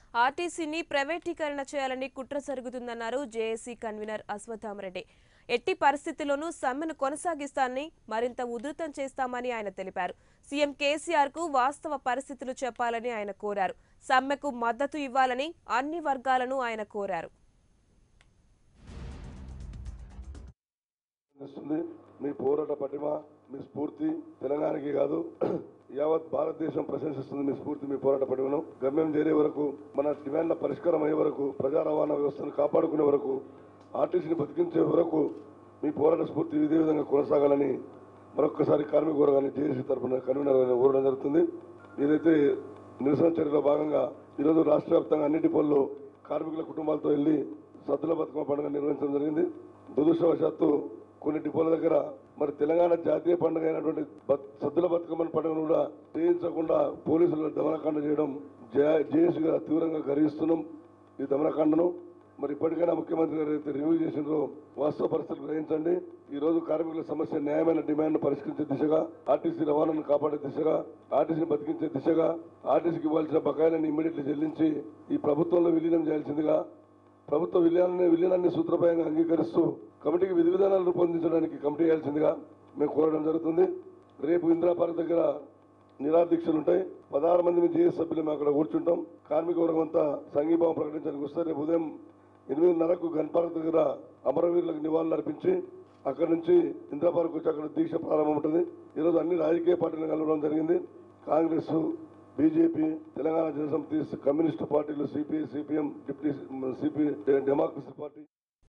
ఆర్టీసీని ప్రైవేటీకరణ చేయాలని కుట్ర జరుగుతుందన్నారు జేఏసీ కన్వీనర్ అశ్వత్థామరెడ్డి ఎట్టి పరిస్థితుల్లోనూ సమ్మెను కొనసాగిస్తానని మరింత ఉధృతం చేస్తామని ఆయన తెలిపారు సీఎం కేసీఆర్ కు వాస్తవ పరిస్థితులు చెప్పాలని ఆయన కోరారు సమ్మెకు మద్దతు ఇవ్వాలని అన్ని వర్గాలను ఆయన కోరారు ఇస్తుంది మీ పోరాట పటిమ మీ స్ఫూర్తి తెలంగాణకి కాదు యావత్ భారతదేశం ప్రశంసిస్తుంది మీ స్ఫూర్తి మీ పోరాట పటిమను గమ్యం చేరే వరకు మన డిమాండ్ల పరిష్కారం అయ్యే వరకు ప్రజా రవాణా వ్యవస్థను కాపాడుకునే వరకు ఆర్టీసీని బతికించే వరకు మీ పోరాట స్ఫూర్తి ఇదే విధంగా కొనసాగాలని మరొక్కసారి కార్మిక వర్గాన్ని జేఏసీ తరఫున కన్వీనర్ కోరడం జరుగుతుంది ఏదైతే నిరసన చర్యలో భాగంగా ఈరోజు రాష్ట్ర వ్యాప్తంగా అన్ని డిపోల్లో కార్మికుల కుటుంబాలతో వెళ్లి సద్దుల బతుకమ్మ పండుగ నిర్వహించడం జరిగింది దురదృష్టవశాత్తు కొన్ని డిపోల దగ్గర మరి తెలంగాణ జాతీయ పండుగ అయినటువంటి బత్- సద్దుల బతుకమ్మని పండుగను కూడా చేయించకుండా పోలీసులు దమనకాండ చేయడం జేఏసీ గారు తీవ్రంగా గర్హిస్తున్నాం ఈ దమనకాండను మరి ఇప్పటికైనా ముఖ్యమంత్రి గారు అయితే రివ్యూ చేసినారో వాస్తవ పరిస్థితులు గ్రహించండి ఈ రోజు కార్మికుల సమస్య న్యాయమైన డిమాండ్ పరిష్కరించే దిశగా ఆర్టీసీ రవాణాను కాపాడే దిశగా ఆర్టీసీని బతికించే దిశగా ఆర్టీసీకి ఇవ్వాల్సిన బకాయిలను ఇమ్మీడియట్లీ చెల్లించి ఈ ప్రభుత్వంలో విలీనం చేయాల్సిందిగా ప్రభుత్వ విలీనాన్ని విలీనాన్ని సూత్రప్రాయంగా అంగీకరిస్తూ కమిటీకి విధి విధానాలు రూపొందించడానికి కమిటీ చేయాల్సిందిగా మేము కోరడం జరుగుతుంది రేపు ఇందిరా పార్క్ దగ్గర నిరాదీక్షలు ఉంటాయి పదహారు మంది మీ జీఎస్ సభ్యులు మేము అక్కడ కూర్చుంటాం కార్మిక వర్గం అంతా సంఘీభావం ప్రకటించడానికి వస్తారు రేపు ఉదయం ఎనిమిదిన్నరకు గన్ పార్క్ దగ్గర అమరవీరులకు నివాళులు అర్పించి అక్కడ నుంచి ఇందిరా పార్క్ వచ్చి అక్కడ దీక్ష ప్రారంభం ఉంటుంది ఈరోజు అన్ని రాజకీయ పార్టీలను కలవడం జరిగింది కాంగ్రెస్ బీజేపీ తెలంగాణ జనసమితి కమ్యూనిస్టు పార్టీలు CPI CPM deputy CP democracy party